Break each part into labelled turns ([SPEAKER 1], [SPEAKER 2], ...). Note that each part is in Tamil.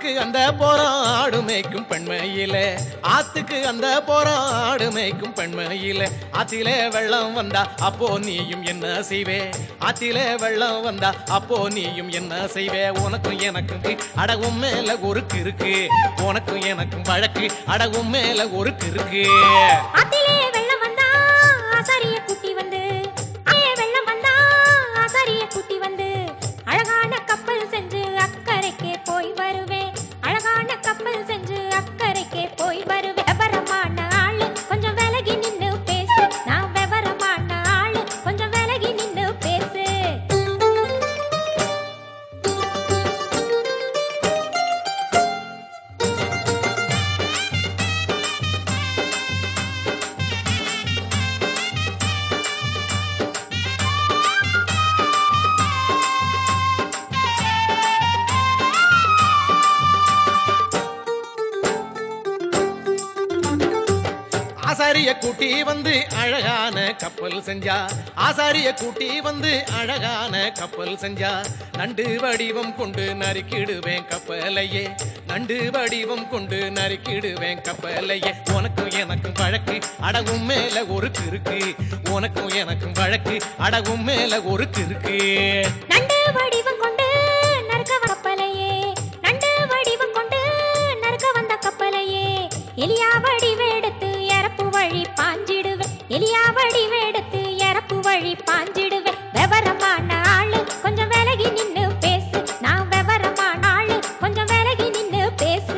[SPEAKER 1] ஆத்துக்கு அந்த போறோம் ஆடு மேய்க்கும் பெண்மையிலே ஆத்துக்கு அந்த போறோம் ஆடு மேய்க்கும் பெண்மையிலே ஆத்திலே வெள்ளம் வந்தா அப்போ நீயும் என்ன செய்வே ஆத்திலே வெள்ளம் வந்தா அப்போ நீயும் என்ன செய்வே உனக்கும் எனக்கும் அடகும் மேல ஒரு கிறுக்கு உனக்கும் எனக்கும் வழக்கு அடகும் மேல ஒரு கிறுக்கு
[SPEAKER 2] ஆத்திலே வெள்ளம் வந்தா ஆசாரிய குட்டி வந்து ஏ வெள்ளம் வந்தா ஆசாரிய குட்டி வந்து அழகான கப்பல் செஞ்சு அக்கறைக்கே போய் வருவேன் அழகான கப்பல் செஞ்சு அக்கறைக்கே போய் வருவேன் விவரமான ஆளு கொஞ்சம் விலகி நின்னு பேசு நான் விவரமான ஆளு கொஞ்சம் விலகி நின்னு பேசு
[SPEAKER 1] ஆசாரிய கூட்டி வந்து அழகான கப்பல் செஞ்சா ஆசாரிய கூட்டி வந்து அழகான கப்பல் செஞ்சா நண்டு வடிவம் கொண்டு நறுக்கிடுவேன் கப்பலையே நண்டு வடிவம் கொண்டு நறுக்கிடுவேன் கப்பலையே உனக்கும் எனக்கும் வழக்கு அடகும் மேல ஒரு கிறுக்கு உனக்கும் எனக்கும் வழக்கு அடகும் மேல ஒரு கிறுக்கு
[SPEAKER 2] நண்டு வடிவம் கொண்டு நறுக்க வந்த கப்பலையே நண்டு வடிவம் கொண்டு நறுக்க வந்த கப்பலையே எலியா வடிவெடுத்து எரப்பு வழி பாஞ்சிடுவேன் எலியா வடிவெடுத்து எரப்பு வழி பாஞ்சிடுவேன் விவரமான ஆளு கொஞ்சம் விலகி நின்னு பேசு நான் விவரமான ஆளு கொஞ்சம் விலகி நின்னு பேசு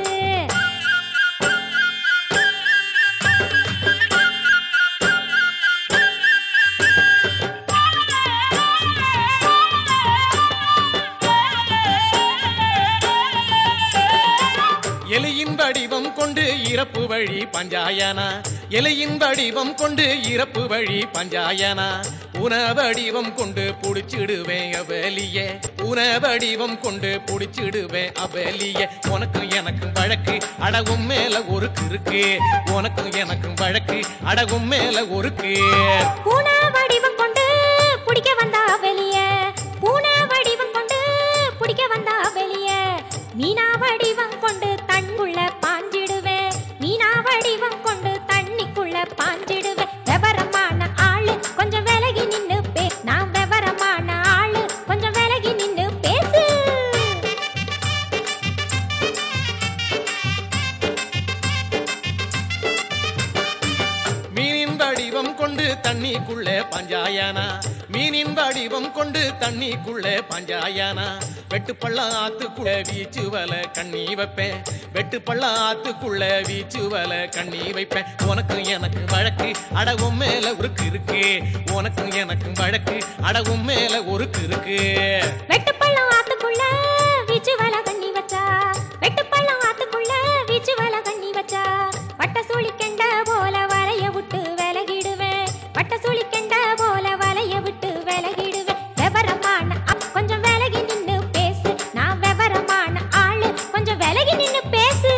[SPEAKER 1] எலியின் வடிவம் கொண்டு இறப்பு வழி பஞ்சாயனா எலியின் வடிவம் கொண்டு இறப்பு வழி பஞ்சாயனா உன வடிவம் கொண்டு புடிச்சிடுவேன் அவலியே உன வடிவம் கொண்டு புடிச்சிடுவேன் அவலியே உனக்கும் எனக்கும் வழக்கு அடகும் மேல ஒரு கிறுக்கு உனக்கும் எனக்கும் வழக்கு அடகும் மேல ஒரு
[SPEAKER 2] பூனை வடிவம் கொண்டு பிடிக்க வந்தா வெளிய பூனை வடிவம் கொண்டு பிடிக்க வந்தா வெளிய மீனா வடிவம் கொண்டு தண்ணுள்ள பாஞ்சிடுவேன் மீனா வடிவம் கொண்டு தண்ணிக்குள்ள பாஞ்சிடுவேன் விவரமான ஆளு கொஞ்சம் விலகி நின்னு பேசு நான் விவரமான ஆளு கொஞ்சம் விலகி நின்னு பேசு
[SPEAKER 1] மீனின் வடிவம் கொண்டு தண்ணிக்குள்ளே பஞ்சாயனா மீனின் வடிவம் கொண்டு தண்ணிக்குள்ளே பஞ்சாயனா வெட்டு பள்ளம் ஆத்துக்குள்ள வீச்சு வல கண்ணி வைப்பேன் வெட்டு பள்ளம் ஆத்துக்குள்ள வீச்சு வல கண்ணி வைப்பேன் உனக்கும் எனக்கு வழக்கு அடகும் மேல ஒரு இருக்கு உனக்கும் எனக்கும் வழக்கு அடகும் மேல ஒரு இருக்கு
[SPEAKER 2] வெட்டுப்பள்ளம் ஆத்துக்குள்ள வீச்சு வலை கண்ணி வச்சா வெட்டுப்பள்ளம் ஆத்துக்குள்ள வீச்சு வலை கண்ணி வச்சா வட்ட சூழி கெண்ட போல வலைய விட்டு விலகிடுவேன் வட்ட சூழி கெண்ட போல வலைய விட்டு விலகிடுவேன் விவரமான அப் கொஞ்சம் விலகி நின்னு பேசு நான் விவரமான ஆளு கொஞ்சம் விலகி நின்னு பேசு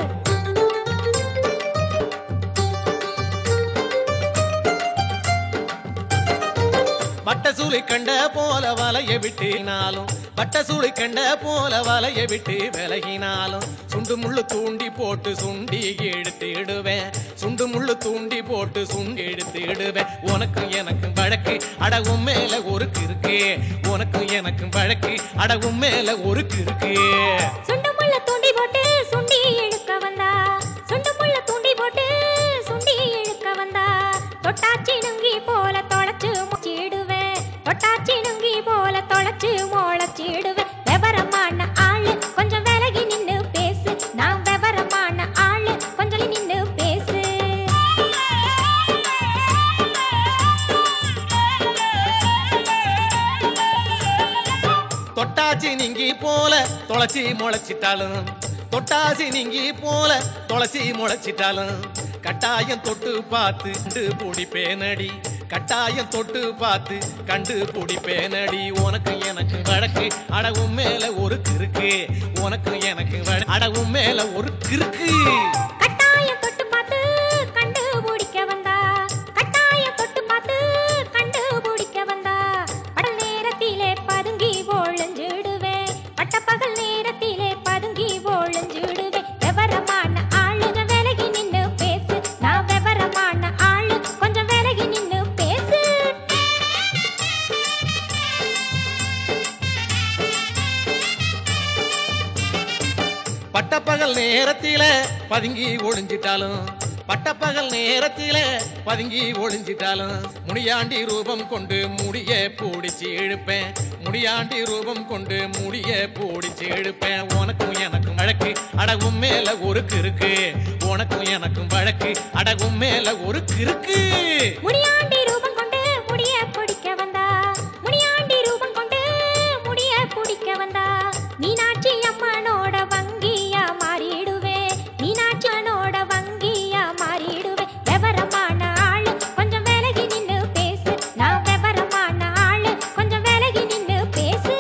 [SPEAKER 1] வட்ட சூளை கண்ட போல வலைய விட்டினாலும் வட்ட சூளை கண்ட போல வலைய விட்டு விலகினாலும் சுண்டு முள்ளு தூண்டி போட்டு சுண்டி எடுத்திடுவேன் சுண்டு முள்ளு தூண்டி போட்டு சுண்டி எடுத்திடுவேன் உனக்கும் எனக்கும் வழக்கு அடகும் மேல ஒரு கிறுக்கு உனக்கும் எனக்கும் வழக்கு அடகும் மேல ஒரு கிறுக்கு
[SPEAKER 2] சுண்டு முள்ள தூண்டி போட்டு சுண்டி இழுக்க வந்தா சுண்டு முள்ள தூண்டி போட்டு சுண்டி இழுக்க வந்தா தொட்டாச்சி நுங்கி போல தொலைச்சு முச்சிடுவேன் தொட்டாச்சி நுங்கி போல தொலைச்சு முளைச்சிடுவேன் விவரமான ஆளு கொஞ்சம் விலகி நின்னு பேசு நான் விவரமான ஆளு கொஞ்சம் நின்னு பேசு
[SPEAKER 1] தொட்டாச்சி நீங்கி போல தொலைச்சி முளைச்சிட்டாலும் தொட்டாசி நீங்கி போல தொலைச்சி முளைச்சிட்டாலும் கட்டாயம் தொட்டு பார்த்து கண்டு பிடிப்பேனடி கட்டாயம் தொட்டு பார்த்து கண்டு பிடிப்பேனடி உனக்கு எனக்கு வழக்கு அடவும் மேல ஒரு கிறுக்கு உனக்கு எனக்கு வழ- அடவும் மேல ஒரு கிறுக்கு
[SPEAKER 2] கட்டாயம் தொட்டு பார்த்து கண்டுபிடிக்க வந்தா கட்டாயம் தொட்டு பார்த்து கண்டுபிடிக்க வந்தா படல் நேரத்திலே பதுங்கி ஒளிஞ்சிடுவேன் பட்டப்பகல் நேரத்திலே பதுங்கி ஒளிஞ்சிடுவேன்
[SPEAKER 1] பட்டப்பகல் நேரத்தில பதுங்கி ஒளிஞ்சிட்டாலும் பட்டப்பகல் நேரத்தில பதுங்கி ஒளிஞ்சிட்டாலும் முனியாண்டி ரூபம் கொண்டு முடிய பூடிச்சு இழுப்பேன் முடியாண்டி ரூபம் கொண்டு முடிய பூடிச்சு இழுப்பேன் உனக்கும் எனக்கும் வழக்கு அடகும் மேல ஒரு கிறுக்கு உனக்கும் எனக்கும் வழக்கு அடகும் மேல ஒரு கிறுக்கு
[SPEAKER 2] முனியாண்டி ரூபம் கொண்டு முடிய பிடிக்க வந்தா முனியாண்டி ரூபம் கொண்டு முடிய பிடிக்க வந்தா மீனாட்சி அம்மனோட வங்கியா மாறிடுவே மீனாட்சி அம்மனோட வங்கியா மாறிடுவே விவரமான ஆளு கொஞ்சம் விலகி நின்னு பேசு நான் விவரமான ஆளு கொஞ்சம் விலகி நின்னு பேசு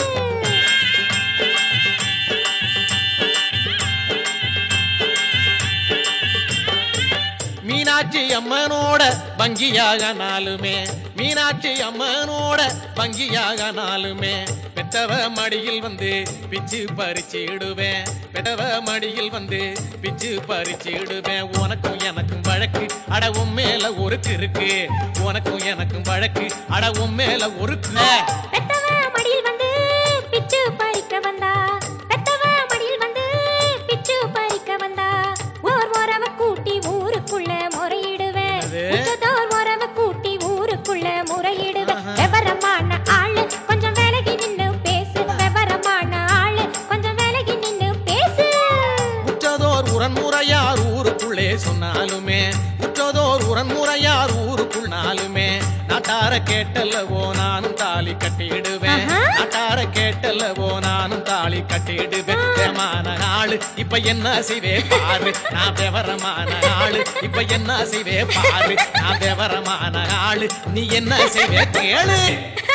[SPEAKER 1] மீனாட்சி அம்மனோட வங்கியாக நாளுமே மீனாட்சி அம்மனோட வங்கியாக நாளுமே பெத்தவ மடியில் வந்து பிச்சு பறிச்சிடுவேன் பெத்தவ மடியில் வந்து பிச்சு பறிச்சிடுவேன் உனக்கும் எனக்கும் வழக்கு அடவும் மேல ஒரு கிறுக்கு உனக்கும் எனக்கும் வழக்கு அடவும் மேல ஒரு கு-
[SPEAKER 2] பெத்தவ மடியில் வந்து பிச்சு பறிக்க வந்தா பெத்தவ மடியில் வந்து பிச்சு பறிக்க வந்தா ஓர் உறவ கூட்டி ஊருக்குள்ள முறையிடுவேன்
[SPEAKER 1] அது?
[SPEAKER 2] உச்சதோர் உறவ கூட்டி ஊருக்குள்ள முறையிடுவேன் விவரமான ஆளு கொஞ்சம் விலகி நின்னு பேசு விவரமான ஆளு கொஞ்சம் விலகி நின்னு பேசு
[SPEAKER 1] உற்றதோர் உரன்முறையார் ஊருக்குள்ளே சொன்னாலுமே உற்றதோர் உரன்முறையார் ஊருக்குள் நாளுமே நாட்டார கேட்டல்லவோ நானும் தாலி கட்டிடுவேன்
[SPEAKER 2] ஆஹா.
[SPEAKER 1] நாட்டார கேட்டல்லவோ நானும் தாலி கட்டிடுவேன் விவரமான ஆளு இப்ப என்ன செய்வே பாரு நான் விவரமான ஆளு இப்ப என்ன செய்வே பாரு நான் விவரமான ஆளு நீ என்ன செய்வே கேளு